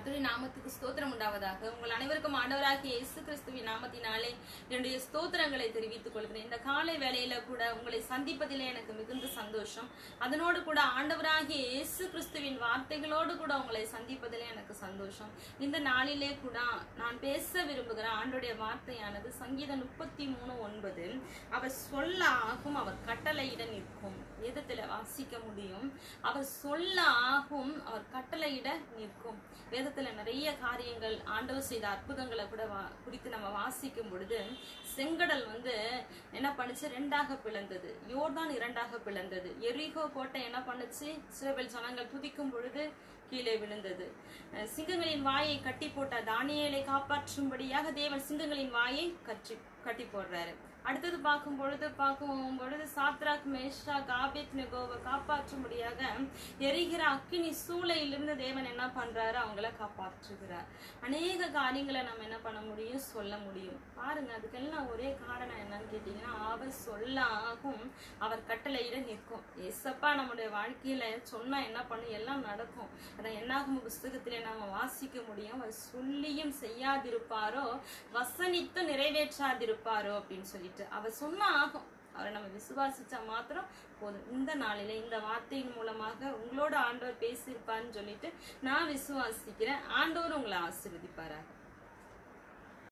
கர்த்தருடைய நாமத்துக்கு ஸ்தோத்திரம் உண்டாவதாக உங்கள் அனைவருக்கும் ஆண்டவராகிய இயேசு கிறிஸ்துவின் நாமத்தினாலே என்னுடைய ஸ்தோத்திரங்களை தெரிவித்துக் கொள்கிறேன் இந்த காலை வேளையில கூட உங்களை சந்திப்பதிலே எனக்கு மிகுந்த சந்தோஷம் அதனோடு கூட ஆண்டவராகிய இயேசு கிறிஸ்துவின் வார்த்தைகளோடு கூட உங்களை சந்திப்பதிலே எனக்கு சந்தோஷம் இந்த நாளிலே கூட நான் பேச விரும்புகிற ஆண்டுடைய வார்த்தையானது சங்கீதம் முப்பத்தி மூணு ஒன்பது அவர் சொல்ல ஆகும் அவர் கட்டளையிட நிற்கும் வேதத்துல வாசிக்க முடியும் அவர் சொல்ல ஆகும் அவர் கட்டளையிட நிற்கும் வேதத்துல நிறைய காரியங்கள் ஆண்டவர் செய்த அற்புதங்களை கூட வா- குறித்து நம்ம வாசிக்கும் பொழுது செங்கடல் வந்து என்ன பண்ணுச்சு ரெண்டாக பிளந்தது யோர்தான் இரண்டாக பிளந்தது எரிகோ கோட்டை என்ன பண்ணுச்சு இஸ்ரவேல் ஜனங்கள் துதிக்கும் பொழுது கீழே விழுந்தது அஹ் சிங்கங்களின் வாயை கட்டி போட்ட தானியேலை காப்பாற்றும்படியாக தேவன் சிங்கங்களின் வாயை கட்டி கட்டி போடுறாரு அடுத்தது பார்க்கும் பொழுது பார்க்கும் பொழுது சாத்ராக் மேஷா காபேத் நெகோவை காப்பாற்றும்படியாக எரிகிற அக்கினி சூளையிலிருந்து தேவன் என்ன பண்றாரு அவங்கள காப்பாற்றுகிறார் அநேக காரியங்களை நம்ம என்ன பண்ண முடியும் சொல்ல முடியும் பாருங்க அதுக்கெல்லாம் ஒரே காரணம் என்னன்னு கேட்டீங்கன்னா அவர் சொல்ல ஆகும் அவர் கட்டளையிட நிற்கும் எசப்பா நம்முடைய வாழ்க்கையில சொன்னா என்ன பண்ணும் எல்லாம் நடக்கும் அதை என்னாகும் புஸ்தகத்திலே நாம வாசிக்க முடியும் அவர் சொல்லியும் செய்யாதிருப்பாரோ வசனித்து நிறைவேற்றாதிருப்பாரோ அப்படின்னு சொல்லிட்டு அவர் சொன்னா ஆகும் அவரை நம்ம விசுவாசிச்சா மாத்திரம் போதும் இந்த நாளில இந்த வார்த்தையின் மூலமாக உங்களோட ஆண்டவர் பேசியிருப்பாருன்னு சொல்லிட்டு நான் விசுவாசிக்கிறேன் ஆண்டவர் உங்களை ஆசீர்வதிப்பாராக